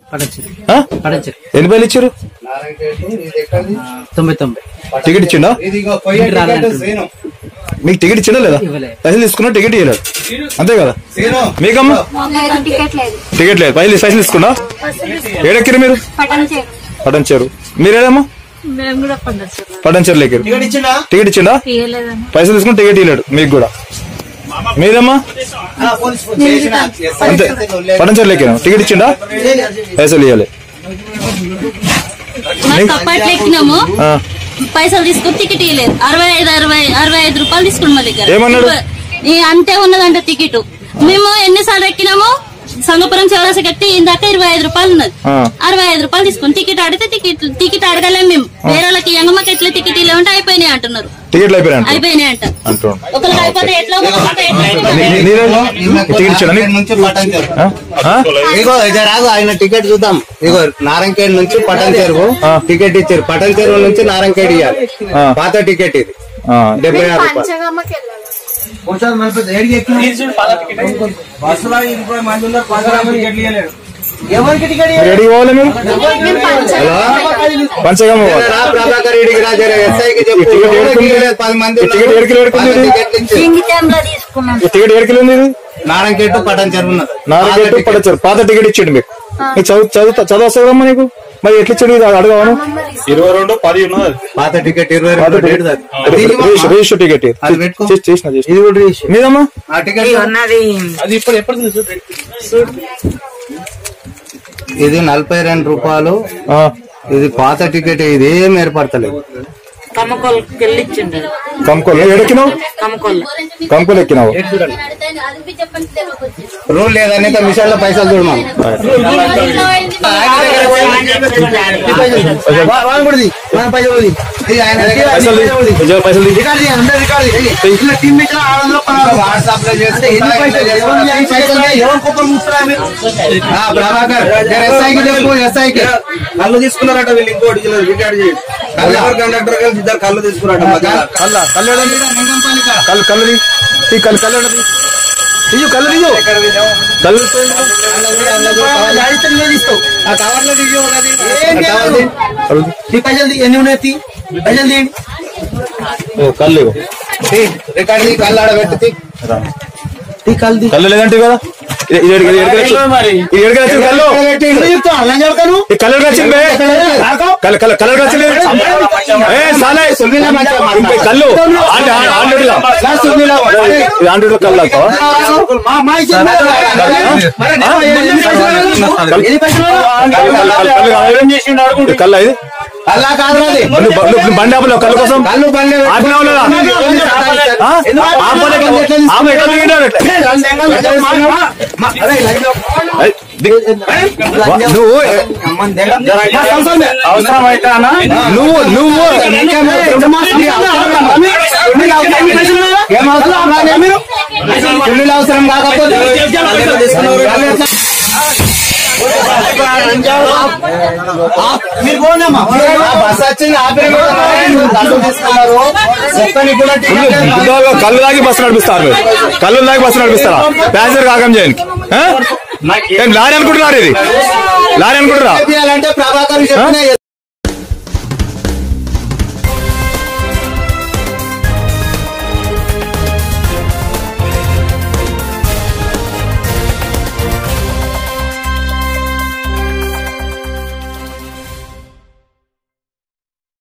పడచ్చు ఆ? పడచ్చు ఎన్ని పైలు ఇచ్చారు తొంభై తొంభై టికెట్ ఇచ్చిండా మీకు టికెట్ ఇచ్చిండా లేదా ఇవ్వలే. పైసలు తీసుకున్నా టికెట్ ఇవ్వలేదు అంతే కదా మీకమ్మా లేదు టికెట్ లేదు టికెట్ లేదు పైసలు పైసలు తీసుకున్నా ఏడెక్కిరు మీరు పట్టణ చేరు పటంచేరు మీరేడమ్మా మేము కూడా పండచ్చు పటంచేరు ఎక్కిరు టికెట్ ఇచ్చిండా తీయలేదని పైసలు తీసుకుని టికెట్ ఇవ్వలేడు మీకు కూడా మీదమ్మా అంతే పటంచేరు ఎక్కినా టికెట్ ఇచ్చిండా పైసలు ఇవ్వాలి మరి కప్పట్లు ఎక్కినాము ఆ. పైసలు తీసుకుని టికెట్ ఇవ్వలేదు అరవై ఐదు అరవై అరవై ఐదు రూపాయలు తీసుకుని మా దగ్గర ఏమన్నాడు? ఈ అంతే ఉన్నదంట టికెట్ మేము ఎన్నిసార్లు ఎక్కినాము సంగపురం చౌరస కట్టి ఇందాక ఇరవై ఐదు రూపాయలు ఉన్నది ఆ. అరవై ఐదు రూపాయలు తీసుకుని టికెట్ అడిగితే టికెట్ టికెట్ అడగలేము మేము వేరే వాళ్ళకి ఎంగమ్మకి ఎట్లా టికెట్ ఇవ్వమంటే అయిపోయినాయి అంటున్నారు టికెట్లు అయిపోయినా అయిపోయినాయి అంట అంటున్నాడు ఒకరికి అయిపోతే ఎట్లా ఒకరికి ఎట్లా నీ- నీదేమో? టికెట్ ఇచ్చాడా నీకు? నుంచి పట్టం చెరువు ఆ? ఆ? ఇగో ఇది రాగు ఆయన టికెట్ చూద్దాం ఇగో నారంకేడ్ నుంచి పటం చెరువు ఆ. టికెట్ ఇచ్చారు పటం చెరువు నుంచి నారంకేడ్ ఇవ్వాలి ఆ. పాత టికెట్ ఇది ఆ. డెబ్బై ఆరు రూపాయలు పంచగమ్మకి వెళ్ళాలి మీరు ఎడికి పోవాలి మీరు పంచగమ్మ పోవాలి. రా ప్రభాకర్ రెడ్డికి రా జర ఎస్ఐకి చెప్పు ఈ టికెట్ ఎవరికి ఏడుకుంది? ఇవ్వలేదు, పది మంది ఈ టికెట్ ఏడుకి ఏడుకుంది పది ఇది? టికెట్లు ఇచ్చారు. సింగితంలో తీసుకున్నాం ఈ టికెట్ ఏడుకెళ్ళి ఉంది ఇది నారంకేట్ పటం చెరువు ఉన్నది నాలుగు పడచ్చారు పాత టికెట్ ఇచ్చిండు మీకు మీకు చదువు చదువు చదువు వస్తుంది కదమ్మా నీకు మరి ఎట్లా ఇచ్చాడు ఇది అడగవను ఇరవై రెండు పది ఉన్నది పాత టికెట్ ఇరవై పాత రెండు టికెట్ డేట్ అది. దీన్ని మా- రిజిస్టర్ రిజిస్టర్ టికెట్ ఇది. అది పెట్టుకో. చేసి- చేసిన చేసిన ఇది కూడా రిజిస్టర్. మీదమ్మా ఆ టికెట్ అది ఇప్పుడు ఎప్పటి నుంచి ఇది నలభై రెండు రూపాయలు ఆ. ఇది పాత టికెట్ ఇది ఏం ఏర్పడతలేదు కమ్మకోళ్ళకి వెళ్ళి ఇచ్చిండు కంకోల్ ఎడెక్కినావు కమ్మకోళ్ళ కంకోల్ ఎక్కినావు రూల్ లేదని మిషన్ లో పైసలు చూడమని పైసలు తీ. నిజంగా పైసలు తీ. వాట్సాప్ లో చేస్తే ఆ, ప్రభాకర్ జర ఎస్ఐకి చెప్పు ఎస్ఐకి కళ్ళు తీసుకున్నారట వీళ్ళు ఇంకో ఒరిజినల్ రికార్డ్ చేయండి డ్రైవర్ కండక్టర్ కలిసి ఇద్దరు కళ్ళు తీసుకున్నారట మధ్యలో. కళ్ళ కళ్ళు ఎడండి. కళ్ళు కళ్ళు తీ. తీ కళ్ళు కళ్ళు ఎడండి. తీయు కళ్ళు తీయు కళ్ళు తీ. ఆ కవర్ లో దిగి ఉన్నది. కళ్ళు తీ. ఎన్ని ఉన్నాయి పైసలు తీయండి ఓ, కళ్ళు ఇవ్వు. రికార్డ్ తీ, కళ్ళు ఆడ పెట్టి తీ. కళ్ళు లేదంటే కదా ఇది ఇది ఎడగ- ఇది ఎడగ వచ్చి- ఇది ఎడగ వచ్చింది కళ్ళు ఈ కలర్ వచ్చింది బే. కల- కల- కలర్ వచ్చింది ఏ సాలే ఇంకా కళ్ళు ఆంటీ ఆంటీలో ఇది ఆంటీలో కళ్ళు అంటావా? కళ్ళు- కళ్ళు- కళ్ళు కావాలి. ఇది కళ్ళ ఇది అల్లా కాదు రాది. నువ్వు బ- నువ్వు బండి ఆపలేవు కళ్ళు కోసం కళ్ళు బండి ఆపినావు లేదా? ఆ? ఆపలేక ఆమె ఎట్లా దిగినావు ఎట్లా? ఏయ్, దిగు. వా- నువ్వు అవసరమైతే అన్న నువ్వు నువ్వు ఏం అవసరం రాదే మీరు? పెళ్ళిళ్ళు అవసరం కాకపోతే మీరు పోనమ్మా బస్ వచ్చింది ఆపే కళ్ళు తీసుకున్నారు చెప్పని కూడా టికెట్ లేదు. బుద్ధాలుగా కళ్ళు లాగి బస్సు నడిపిస్తారు మీరు. కళ్ళు లాగి బస్సు నడిపిస్తారా ప్యాసింజర్ కాకం చేయండి ఆ? ఏం లారీ అనుకుంటున్నారు ఇది లారీ అనుకుంటున్నా చేయాలంటే ప్రభాకర్ చెప్పిన